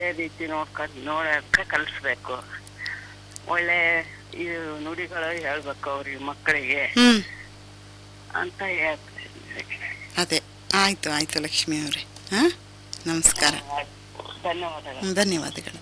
ಅದೇ ರೀತಿ ನೋಡ್ಕೊಂಡು ನೋಡಕ್ಕ ಕಲಿಸ್ಬೇಕು ಒಳ್ಳೆ ಇದು ನುಡಿಗಳು ಹೇಳ್ಬೇಕು ಅವ್ರಿಗೆ ಮಕ್ಕಳಿಗೆ ಹ್ಮ್ ಅಂತ ಹೇಳ್ತೀನಿ ಅದೇ ಆಯ್ತು ಆಯ್ತು ಲಕ್ಷ್ಮಿ ಅವರೇ ಹಾ ನಮಸ್ಕಾರ ಧನ್ಯವಾದಗಳು ಹ್ಮ್, ಧನ್ಯವಾದಗಳು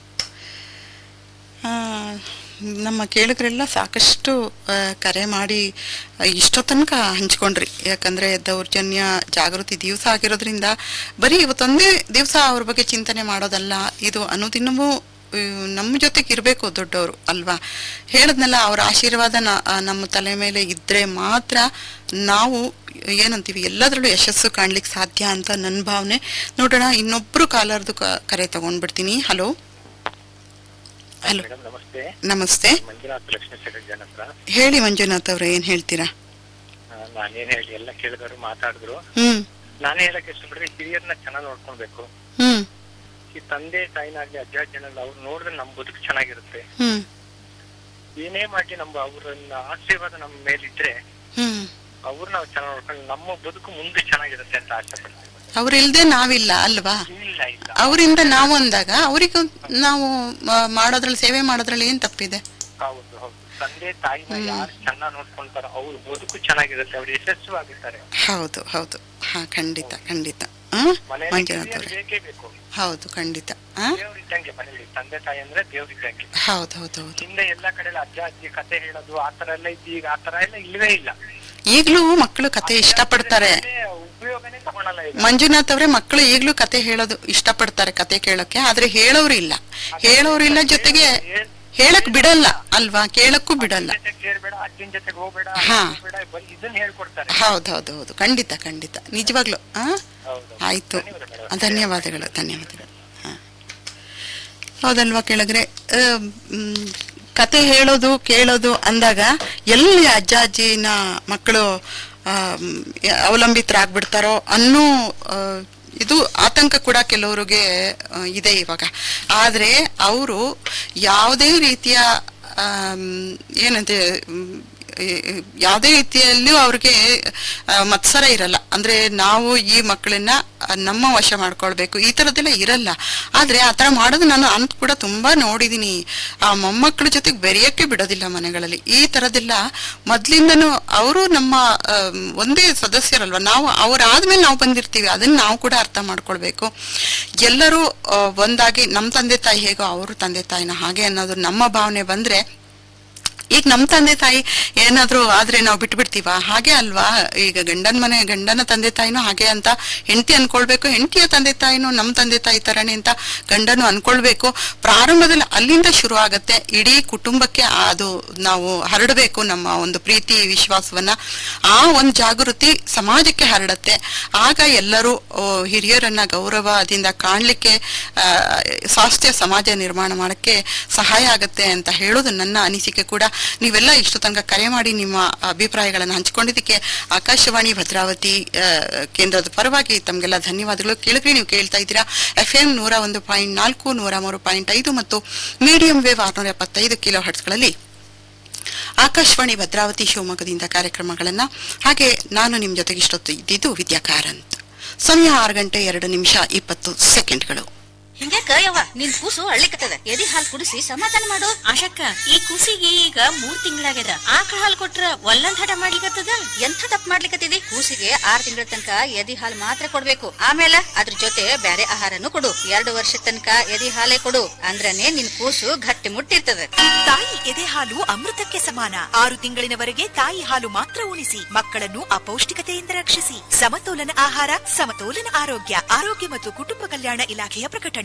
ಆ, ನಮ್ಮ ಕೇಳಿದ್ರೆಲ್ಲ ಸಾಕಷ್ಟು ಆ, ಕರೆ ಮಾಡಿ ಆ, ಇಷ್ಟೋ ತನಕ ಹಂಚ್ಕೊಂಡ್ರಿ ಯಾಕಂದ್ರೆ ದೌರ್ಜನ್ಯ ಜಾಗೃತಿ ದಿವಸ ಆಗಿರೋದ್ರಿಂದ ಬರೀ ಇವತ್ತೊಂದೇ ದಿವಸ ಅವ್ರ ಬಗ್ಗೆ ಚಿಂತನೆ ಮಾಡೋದಲ್ಲ ಇದು ಅನುದಿನವೂ ಆ, ನಮ್ಮ ಜೊತೆಗೆ ಇರಬೇಕು ದೊಡ್ಡವರು ಅಲ್ವಾ ಹೇಳದ್ನಲ್ಲ ಅವ್ರ ಆಶೀರ್ವಾದ ನ- ಆ, ನಮ್ಮ ತಲೆ ಮೇಲೆ ಇದ್ರೆ ಮಾತ್ರ ನಾವು ಏನಂತೀವಿ ಎಲ್ಲದರಲ್ಲೂ ಯಶಸ್ಸು ಕಾಣ್ಲಿಕ್ಕೆ ಸಾಧ್ಯ ಅಂತ ನನ್ನ ಭಾವನೆ ನೋಡೋಣ ಇನ್ನೊಬ್ರು ಕಾಲರ್ದು ಕ- ಕರೆ ತಗೊಂಡ್ಬಿಡ್ತೀನಿ ಹಲೋ ಹಲೋ ಮೇಡಮ್ ನಮಸ್ತೆ ನಮಸ್ತೆ ಮಂಜುನಾಥ್ ಲಕ್ಷ್ಮೀ ಸೆಕ್ರೆಟರಿ ಜನ ಹತ್ರ ಹೇಳಿ ಮಂಜುನಾಥ್ ಅವ್ರೆ ಏನ್ ಹೇಳ್ತೀರಾ ಆ, ನಾನೇನ್ ಹೇಳಿ ಎಲ್ಲ ಕೇಳಿದವರು ಮಾತಾಡಿದ್ರು ಹ್ಮ್ ನಾನೇ ಹೇಳಕ್ ಇಷ್ಟಪಡ್ರೆ ಹಿರಿಯರ್ನ ಚೆನ್ನಾಗಿ ನೋಡ್ಕೊಳ್ಬೇಕು ಹ್ಮ್ ಈ ತಂದೆ ತಾಯಿನಾಗ್ಲಿ ಅಜ್ಜ ಅಜ್ಜನಾಗ್ಲಿ ಅವ್ರು ನೋಡಿದ್ರೆ ನಮ್ ಬದುಕು ಚೆನ್ನಾಗಿರುತ್ತೆ ಹ್ಮ್ ಏನೇ ಮಾಡಿ ನಮ್ಮ ಅವ್ರನ್ನ ಆಶೀರ್ವಾದ ನಮ್ಮ ಮೇಲಿದ್ರೆ ಹ್ಮ್ ಅವ್ರು ನಾವು ಚೆನ್ನಾಗಿ ನೋಡ್ಕೊಂಡು ನಮ್ಮ ಬದುಕು ಮುಂದೆ ಚೆನ್ನಾಗಿರುತ್ತೆ ಅಂತ ಆಸೆ ಪಡ್ತೀನಿ ಅವ್ರಿಲ್ದೆ ನಾವಿಲ್ಲ ಅಲ್ವಾ ಇಲ್ಲ ಇಲ್ಲ ಅವರಿಂದ ನಾವು ಅಂದಾಗ ಅವರಿಗೂ ನಾವು ಮ- ಮಾಡೋದ್ರಲ್ಲಿ ಸೇವೆ ಮಾಡೋದ್ರಲ್ಲಿ ಏನ್ ತಪ್ಪಿದೆ ಹೌದು ಹೌದು ತಂದೆ ತಾಯಿನ ಯಾರು ಚೆನ್ನಾಗಿ ನೋಡ್ಕೊಂತಾರೋ ಅವ್ರ ಬದುಕು ಚೆನ್ನಾಗಿರುತ್ತೆ ಅವ್ರು ಯಶಸ್ವಿಯಾಗಿರ್ತಾರೆ ಹೌದು ಹೌದು ಹಾ ಖಂಡಿತ ಖಂಡಿತ ಆ ಮನೆಯಲ್ಲಿ ಮಂಜುನಾಥ್ ಹಿರಿಯರು ಅವ್ರೆ ಬೇಕೇ ಬೇಕು ಹೌದು ಖಂಡಿತ ಆ ದೇವ್ರಿದ್ದಂಗೆ ಮನೇಲಿ ತಂದೆ ತಾಯಿ ಅಂದ್ರೆ ದೇವ್ರಿದ್ದಂಗೆ ಹೌದು ಹೌದು ಹೌದು ಹಿಂದೆ ಎಲ್ಲಾ ಕಡೆ ಅಜ್ಜ ಅಜ್ಜಿ ಕತೆ ಹೇಳೋದು ಆತರ ಎಲ್ಲ ಇದ್ದು ಈಗ ಆತರ ಎಲ್ಲ ಇಲ್ವೇ ಇಲ್ಲ ಈಗ್ಲೂ ಮಕ್ಕಳು ಕತೆ ಇಷ್ಟಪಡ್ತಾರೆ ಅದೇ ಉಪಯೋಗನೇ ತಗೊಳಲ್ಲ ಈಗ ಮಂಜುನಾಥ್ ಅವರೇ ಮಕ್ಕಳು ಈಗ್ಲೂ ಕತೆ ಹೇಳೋದು ಇಷ್ಟಪಡ್ತಾರೆ ಕತೆ ಕೇಳೋಕೆ ಆದ್ರೆ ಹೇಳೋರು ಇಲ್ಲ ಹೇಳೋರು ಇಲ್ಲ ಜೊತೆಗೆ ಹೇಳಕ್ ಬಿಡಲ್ಲ ಅಲ್ವಾ ಕೇಳಕ್ಕೂ ಬಿಡಲ್ಲ ಜೊತೆ ಸೇರ್ಬೇಡ ಅಜ್ಜಿನ ಜೊತೆಗೆ ಹೋಗ್ಬೇಡ ಹಾ. ಹೋಗ್ಬೇಡ ಬರೀ ಇದನ್ನ ಹೇಳ್ಕೊಡ್ತಾರೆ ಹೌದು ಹೌದು ಹೌದು ಖಂಡಿತ ಖಂಡಿತ ನಿಜವಾಗ್ಲು ಆ ಹೌದು ಆಯ್ತು ಧನ್ಯವಾದ ಮೇಡಮ್. ಧನ್ಯವಾದಗಳು ಧನ್ಯವಾದಗಳು ಹಾ. ಹೌದಲ್ವಾ ಕೆಳಗರೆ ಆ, ಮ್, ಕತೆ ಹೇಳೋದು ಕೇಳೋದು ಅಂದಾಗ ಎಲ್ಲಿ ಅಜ್ಜ ಅಜ್ಜಿನ ಮಕ್ಕಳು ಆ, ಮ್, ಅವಲಂಬಿತರಾಗ್ಬಿಡ್ತಾರೋ ಅನ್ನೋ ಆ, ಇದು ಆತಂಕ ಕೂಡ ಕೆಲವರಿಗೆ ಆ, ಇದೆ ಇವಾಗ ಆದ್ರೆ ಅವರು ಯಾವುದೇ ರೀತಿಯ ಆಮ್, ಏನಂತೆ ಮ್, ಈ- ಯಾವುದೇ ರೀತಿಯಲ್ಲೂ ಅವ್ರಿಗೆ ಆ, ಮತ್ಸರ ಇರಲ್ಲ ಅಂದ್ರೆ ನಾವು ಈ ಮಕ್ಕಳನ್ನ ಆ, ನಮ್ಮ ವಶ ಮಾಡ್ಕೊಳ್ಬೇಕು ಈ ತರದ್ದೆಲ್ಲ ಇರಲ್ಲ ಆದ್ರೆ ಆ ತರ ಮಾಡೋದು ನಾನು ಅಂತ ಕೂಡ ತುಂಬಾ ನೋಡಿದೀನಿ ಆ ಮೊಮ್ಮಕ್ಕಳ ಜೊತೆಗೆ ಬೆರೆಯಕ್ಕೆ ಬಿಡೋದಿಲ್ಲ ಮನೆಗಳಲ್ಲಿ ಈ ತರದೆಲ್ಲ ಮೊದ್ಲಿಂದನೂ ಅವರು ನಮ್ಮ ಆಮ್, ಒಂದೇ ಸದಸ್ಯರಲ್ವಾ ನಾವು ಅವ್ರಾದ್ಮೇಲೆ ನಾವು ಬಂದಿರ್ತೀವಿ ಅದನ್ನ ನಾವು ಕೂಡ ಅರ್ಥ ಮಾಡ್ಕೊಳ್ಬೇಕು ಎಲ್ಲರೂ ಆ, ಒಂದಾಗಿ ನಮ್ಮ ತಂದೆ ತಾಯಿ ಹೇಗೋ ಅವರು ತಂದೆ ತಾಯಿನ ಹಾಗೆ ಅನ್ನೋದು ನಮ್ಮ ಭಾವನೆ ಬಂದ್ರೆ ಈಗ ನಮ್ ತಂದೆ ತಾಯಿ ಏನಾದ್ರೂ ಆದ್ರೆ ನಾವು ಬಿಟ್ಬಿಡ್ತೀವ ಹಾಗೆ ಅಲ್ವಾ ಈಗ ಗಂಡನ ಮನೆ ಗಂಡನ ತಂದೆ ತಾಯಿನೂ ಹಾಗೆ ಅಂತ ಹೆಂಡತಿ ಅನ್ಕೊಳ್ಬೇಕು ಹೆಂಡತಿಯ ತಂದೆ ತಾಯಿನೂ ನಮ್ ತಂದೆ ತಾಯಿ ತರನೇ ಅಂತ ಗಂಡನು ಅನ್ಕೊಳ್ಬೇಕು ಪ್ರಾರಂಭದಲ್ಲಿ ಅಲ್ಲಿಂದ ಶುರು ಆಗತ್ತೆ ಇಡೀ ಕುಟುಂಬಕ್ಕೆ ಅದು ನಾವು ಹರಡಬೇಕು ನಮ್ಮ ಒಂದು ಪ್ರೀತಿ ವಿಶ್ವಾಸವನ್ನ ಆ ಒಂದು ಜಾಗೃತಿ ಸಮಾಜಕ್ಕೆ ಹರಡತ್ತೆ ಆಗ ಎಲ್ಲರೂ ಓ, ಹಿರಿಯರನ್ನ ಗೌರವದಿಂದ ಕಾಣ್ಲಿಕ್ಕೆ ಆ, ಸ್ವಾಸ್ಥ್ಯ ಸಮಾಜ ನಿರ್ಮಾಣ ಮಾಡಕ್ಕೆ ಸಹಾಯ ಆಗತ್ತೆ ಅಂತ ಹೇಳೋದು ನನ್ನ ಅನಿಸಿಕೆ ಕೂಡ ನೀವೆಲ್ಲ ಇಷ್ಟು ತನಕ ಕರೆ ಮಾಡಿ ನಿಮ್ಮ ಅಭಿಪ್ರಾಯಗಳನ್ನು ಹಂಚಿಕೊಂಡಿದ್ದಕ್ಕೆ ಆಕಾಶವಾಣಿ ಭದ್ರಾವತಿ ಆ, ಕೇಂದ್ರದ ಪರವಾಗಿ ತಮಗೆಲ್ಲ ಧನ್ಯವಾದಗಳು ಕೇಳಿದ್ರಿ ನೀವು ಕೇಳ್ತಾ ಇದ್ದೀರಾ ಎಫ್ ಎಂ ನೂರ ಒಂದು ಪಾಯಿಂಟ್ ನಾಲ್ಕು ನೂರ ಮೂರು ಪಾಯಿಂಟ್ ಐದು ಮತ್ತು ಮೀಡಿಯಂ ವೇವ್ ಆರ್ನೂರ ಎಪ್ಪತ್ತೈದು ಕಿಲೋ ಹರ್ಟ್ಸ್ಗಳಲ್ಲಿ ಆಕಾಶವಾಣಿ ಭದ್ರಾವತಿ ಶಿವಮೊಗ್ಗದಿಂದ ಕಾರ್ಯಕ್ರಮಗಳನ್ನ ಹಾಗೆ ನಾನು ನಿಮ್ ಜೊತೆಗೆ ಇಷ್ಟೊತ್ತು ಇದ್ದಿದ್ದು ವಿದ್ಯಾ ಕಾರಂತ್ ಸಮಯ ಆರು ಗಂಟೆ ಎರಡು ನಿಮಿಷ ಇಪ್ಪತ್ತು ಸೆಕೆಂಡ್ಗಳು ಹಿಂಗ್ಯಾಕ ಯವ್ವ ನಿನ್ ಕೂಸು ಅಳ್ಳಿಕತ್ತದ ಎದಿ ಹಾಲ್ ಕುಡಿಸಿ ಸಮಾಧಾನ ಮಾಡು ಆಶಕ್ಕ ಈ ಕೂಸಿಗೆ ಈಗ ಮೂರ್ ತಿಂಗಳಾಗ್ಯದ ಆಕಳ ಹಾಲ್ ಕೊಟ್ರ ಒಲ್ಲಂದ್ ಹಠ ಮಾಡ್ಲಿಕತ್ತದ ಎಂಥ ತಪ್ಪು ಮಾಡ್ಲಿಕತ್ತಿದಿ ಕೂಸಿಗೆ ಆರ್ ತಿಂಗಳ ತನಕ ಎದಿ ಹಾಲ್ ಮಾತ್ರ ಕೊಡ್ಬೇಕು ಆಮೇಲೆ ಅದ್ರ ಜೊತೆ ಬ್ಯಾರೆ ಆಹಾರನು ಕೊಡು ಎರಡು ವರ್ಷ ತನಕ ಎದಿ ಹಾಲೇ ಕೊಡು ಅಂದ್ರನೇ ನಿನ್ ಕೂಸು ಗಟ್ಟಿ ಮುಟ್ಟಿರ್ತದ ತಾಯಿ ಎದೆ ಹಾಲು ಅಮೃತಕ್ಕೆ ಸಮಾನ ಆರು ತಿಂಗಳಿನವರೆಗೆ ತಾಯಿ ಹಾಲು ಮಾತ್ರ ಉಣಿಸಿ ಮಕ್ಕಳನ್ನು ಅಪೌಷ್ಟಿಕತೆಯಿಂದ ರಕ್ಷಿಸಿ ಸಮತೋಲನ ಆಹಾರ ಸಮತೋಲನ ಆರೋಗ್ಯ ಆರೋಗ್ಯ ಮತ್ತು ಕುಟುಂಬ ಕಲ್ಯಾಣ ಇಲಾಖೆಯ ಪ್ರಕಟಣೆ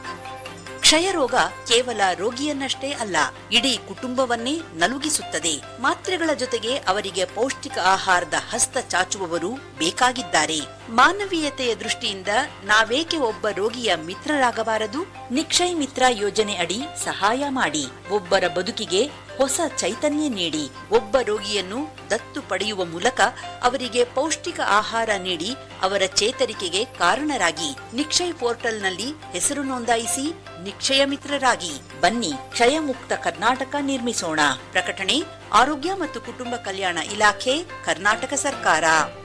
ಕ್ಷಯರೋಗ ಕೇವಲ ರೋಗಿಯನ್ನಷ್ಟೇ ಅಲ್ಲ ಇಡೀ ಕುಟುಂಬವನ್ನೇ ನಲುಗಿಸುತ್ತದೆ ಮಾತ್ರೆಗಳ ಜೊತೆಗೆ ಅವರಿಗೆ ಪೌಷ್ಟಿಕ ಆಹಾರದ ಹಸ್ತ ಚಾಚುವವರು ಬೇಕಾಗಿದ್ದಾರೆ ಮಾನವೀಯತೆಯ ದೃಷ್ಟಿಯಿಂದ ನಾವೇಕೆ ಒಬ್ಬ ರೋಗಿಯ ಮಿತ್ರರಾಗಬಾರದು ನಿಕ್ಷಯ್ ಮಿತ್ರ ಯೋಜನೆ ಅಡಿ ಸಹಾಯ ಮಾಡಿ ಒಬ್ಬರ ಬದುಕಿಗೆ ಹೊಸ ಚೈತನ್ಯ ನೀಡಿ ಒಬ್ಬ ರೋಗಿಯನ್ನು ದತ್ತು ಪಡೆಯುವ ಮೂಲಕ ಅವರಿಗೆ ಪೌಷ್ಟಿಕ ಆಹಾರ ನೀಡಿ ಅವರ ಚೇತರಿಕೆಗೆ ಕಾರಣರಾಗಿ ನಿಕ್ಷಯ್ ಪೋರ್ಟಲ್ನಲ್ಲಿ ಹೆಸರು ನೋಂದಾಯಿಸಿ ನಿಕ್ಷಯ ಮಿತ್ರರಾಗಿ ಬನ್ನಿ ಕ್ಷಯ ಮುಕ್ತ ಕರ್ನಾಟಕ ನಿರ್ಮಿಸೋಣ ಪ್ರಕಟಣೆ ಆರೋಗ್ಯ ಮತ್ತು ಕುಟುಂಬ ಕಲ್ಯಾಣ ಇಲಾಖೆ ಕರ್ನಾಟಕ ಸರ್ಕಾರ